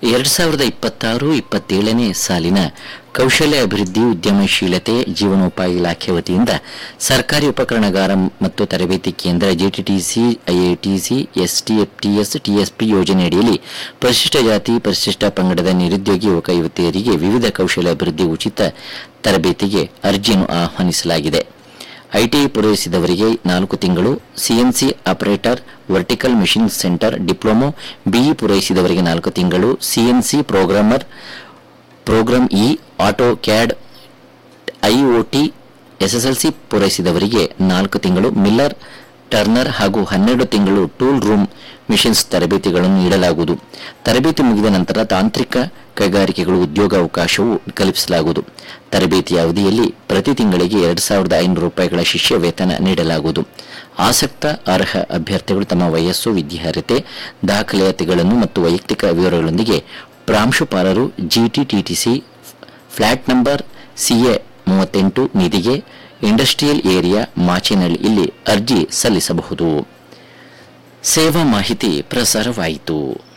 ಎರಡು ಸಾವಿರದ ಇಪ್ಪತ್ತಾರು ಇಪ್ಪತ್ತೇಳನೇ ಸಾಲಿನ ಕೌಶಲ್ಯ ಅಭಿವೃದ್ಧಿ ಉದ್ಯಮಶೀಲತೆ ಜೀವನೋಪಾಯ ಇಲಾಖೆ ವತಿಯಿಂದ ಸರ್ಕಾರಿ ಉಪಕರಣಗಾರ ಮತ್ತು ತರಬೇತಿ ಕೇಂದ್ರ ಜೆಟಿಟಿಸಿ ಐಐಟಿಸಿ ಎಸ್ಟಿಎಫ್ಟಿಎಸ್ ಟಿಎಸ್ಪಿ ಯೋಜನೆಯಡಿಯಲ್ಲಿ ಪರಿಶಿಷ್ಟ ಜಾತಿ ಪರಿಶಿಷ್ಟ ಪಂಗಡದ ನಿರುದ್ಯೋಗಿ ಯುವಕ ಯುವತಿಯರಿಗೆ ವಿವಿಧ ಕೌಶಲ್ಯ ಅಭಿವೃದ್ಧಿ ಉಚಿತ ತರಬೇತಿಗೆ ಅರ್ಜಿಯನ್ನು ಆಹ್ವಾನಿಸಲಾಗಿದೆ ಐಟಿಐ ಪೂರೈಸಿದವರಿಗೆ ನಾಲ್ಕು ತಿಂಗಳು CNC operator vertical machine centre diploma BE ಪೂರೈಸಿದವರಿಗೆ ನಾಲ್ಕು ತಿಂಗಳು CNC programmer program E AutoCAD IOT SSLC ಪೂರೈಸಿದವರಿಗೆ ನಾಲ್ಕು ತಿಂಗಳು ಮಿಲ್ಲರ್ ಟರ್ನರ್ ಹಾಗೂ ಹನ್ನೆರಡು ತಿಂಗಳು ಟೂಲ್ ರೂಮ್ ಮಿಷನ್ಸ್ ತರಬೇತಿಗಳನ್ನು ನೀಡಲಾಗುವುದು ತರಬೇತಿ ಮುಗಿದ ನಂತರ ತಾಂತ್ರಿಕ ಕೈಗಾರಿಕೆಗಳು ಉದ್ಯೋಗಾವಕಾಶವು ಕಲ್ಪಿಸಲಾಗುವುದು ತರಬೇತಿಯ ಅವಧಿಯಲ್ಲಿ ಪ್ರತಿ ತಿಂಗಳಿಗೆ ಎರಡು ಸಾವಿರದ ಐನೂರು ರೂಪಾಯಿಗಳ ಶಿಷ್ಯ ವೇತನ ನೀಡಲಾಗುವುದು ಆಸಕ್ತ ಅರ್ಹ ಅಭ್ಯರ್ಥಿಗಳು ತಮ್ಮ ವಯಸ್ಸು ವಿದ್ಯಾರ್ಹತೆ ದಾಖಲಾತಿಗಳನ್ನು ಮತ್ತು ವೈಯಕ್ತಿಕ ವಿವರಗಳೊಂದಿಗೆ ಪ್ರಾಂಶುಪಾಲರು ಜಿಟಿಟಿಟಿಸಿ ಫ್ಲಾಟ್ ನಂಬರ್ ಸಿಎ ಮೂವತ್ತೆಂಟು ನಿಧಿಗೆ ಇಂಡಸ್ಟ್ರಿಯಲ್ ಏರಿಯಾ ಮಾಚೇನಹಳ್ಳಿ ಇಲ್ಲಿ ಅರ್ಜಿ ಸಲ್ಲಿಸಬಹುದು ಸೇವಾ ಮಾಹಿತಿ ಪ್ರಸಾರವಾಯಿತು